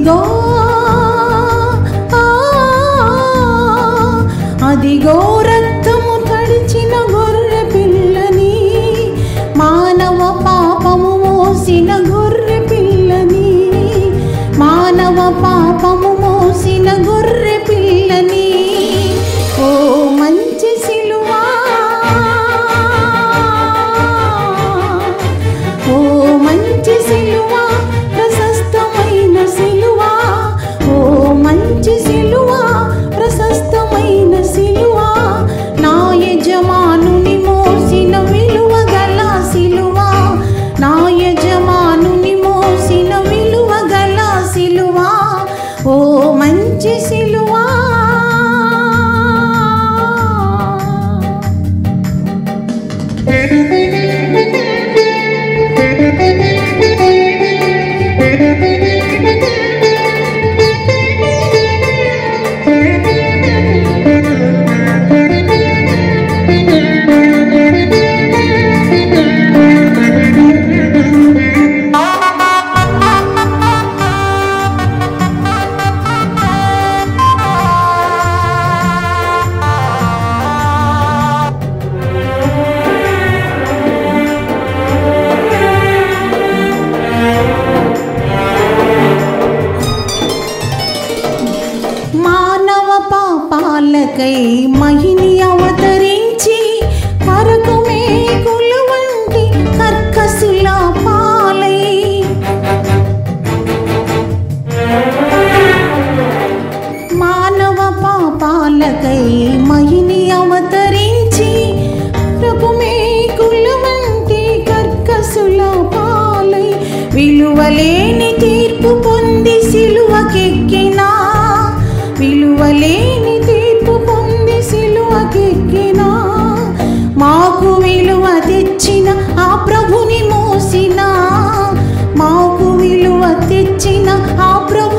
అదిగో ఆ, అదిగో రక్తము తడిచిన గొర్రె పిల్లని మానవ పాపము మోసిన గొర్రె పిల్లని మానవ పాపము మోసిన గొర్రె పిల్లని ఓ మంచి సిలువా ఓ మంచి సిలువా ప్రశస్తమైన సిలువా ఓ మంచి సిలువా ప్రశస్తమైన సిలువా నా యజమానుని మోసిన విలువ గల సిలువా నా యజమానుని మోసిన విలువ గల సిలువా ఓ మంచి సిలువా మానవ పాపాలకై మహిని అవతరించి కరకు మేకుల వంటి కర్కసుల పాలై మానవ పాపాలకై మహిని అవతరించి కరకు మేకుల వంటి కర్కసుల పాలై విలువలేని తీర్పు పొంది సిలువకెక్కినా విలువలేని తీర్పు పొంది సిలువకెక్కినా మాకు విలువ తెచ్చిన ఆ ప్రభుని మోసిన మాకు విలువ తెచ్చిన ఆ ప్రభు